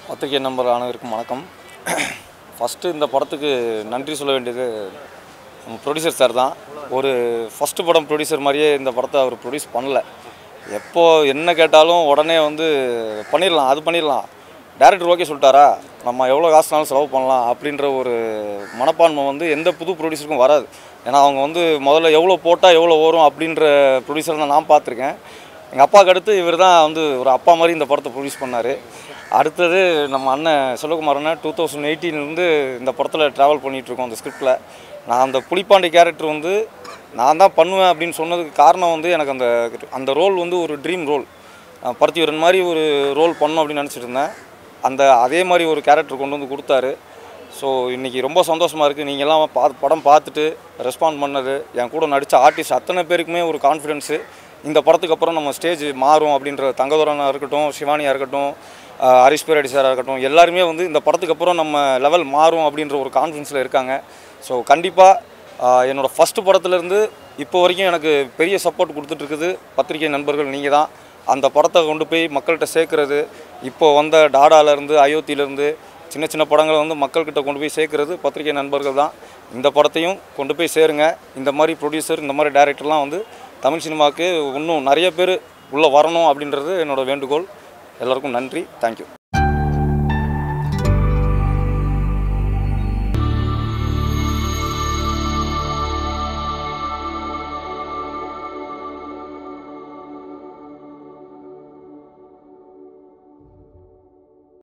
பத்திரிகை நம்பர் அனைவருக்கும் வணக்கம் ஃபஸ்ட்டு இந்த படத்துக்கு நன்றி சொல்ல வேண்டியது நம்ம ப்ரொடியூசர் சார் தான் ஒரு ஃபஸ்ட்டு படம் ப்ரொடியூசர் மாதிரியே இந்த படத்தை அவர் ப்ரொடியூஸ் பண்ணல எப்போ என்ன கேட்டாலும் உடனே வந்து பண்ணிடலாம் அது பண்ணிடலாம் டேரக்டர் ஓகே சொல்லிட்டாரா நம்ம எவ்வளோ காசுனாலும் செலவு பண்ணலாம் அப்படின்ற ஒரு மனப்பான்மை வந்து எந்த புது ப்ரொடியூசருக்கும் வராது ஏன்னா அவங்க வந்து முதல்ல எவ்வளோ போட்டால் எவ்வளோ வரும் அப்படின்ற ப்ரொடியூசர் தான் நான் பார்த்துருக்கேன் எங்கள் அப்பாவுக்கு அடுத்து இவர் தான் வந்து ஒரு அப்பா மாதிரி இந்த படத்தை ப்ரொடியூஸ் பண்ணார் அடுத்தது நம்ம அண்ணன் செல்வகுமார் அண்ணன் டூ தௌசண்ட் எயிட்டீன்லேருந்து இந்த படத்தில் ட்ராவல் பண்ணிகிட்ருக்கோம் அந்த ஸ்கிரிப்டில் நான் அந்த புலிப்பாண்டி கேரக்டர் வந்து நான் தான் பண்ணுவேன் அப்படின்னு சொன்னதுக்கு காரணம் வந்து எனக்கு அந்த அந்த ரோல் வந்து ஒரு ட்ரீம் ரோல் பருத்திவரன் மாதிரி ஒரு ரோல் பண்ணோம் அப்படின்னு நினச்சிட்டு இருந்தேன் அந்த அதே மாதிரி ஒரு கேரக்டர் கொண்டு வந்து கொடுத்தாரு ஸோ இன்றைக்கி ரொம்ப சந்தோஷமாக இருக்குது நீங்கள்லாம் பா படம் பார்த்துட்டு ரெஸ்பாண்ட் பண்ணது என் கூட நடித்த ஆர்டிஸ்ட் அத்தனை பேருக்குமே ஒரு கான்ஃபிடென்ஸு இந்த படத்துக்கு அப்புறம் நம்ம ஸ்டேஜ் மாறும் அப்படின்ற தங்கதுரனாக இருக்கட்டும் சிவானியாக இருக்கட்டும் ஆஹ் ஹரிஷ் பேரடி சாராக இருக்கட்டும் எல்லாருமே வந்து இந்த படத்துக்கு அப்புறம் நம்ம லெவல் மாறும் அப்படின்ற ஒரு கான்ஃபிடென்ஸில் இருக்காங்க ஸோ கண்டிப்பாக என்னோடய ஃபஸ்ட்டு படத்துலேருந்து இப்போ வரைக்கும் எனக்கு பெரிய சப்போர்ட் கொடுத்துட்ருக்குது பத்திரிகை நண்பர்கள் நீங்கள் தான் அந்த படத்தை கொண்டு போய் மக்கள்கிட்ட சேர்க்குறது இப்போ வந்த டாடாலேருந்து அயோத்தியிலேருந்து சின்ன சின்ன படங்களை வந்து மக்கள்கிட்ட கொண்டு போய் சேர்க்குறது பத்திரிகை நண்பர்கள் தான் இந்த படத்தையும் கொண்டு போய் சேருங்க இந்த மாதிரி ப்ரொடியூசர் இந்த மாதிரி டேரக்டர்லாம் வந்து தமிழ் சினிமாவுக்கு இன்னும் நிறைய பேர் உள்ளே வரணும் அப்படின்றது என்னோடய வேண்டுகோள் எல்லாருக்கும் நன்றி தேங்க்யூ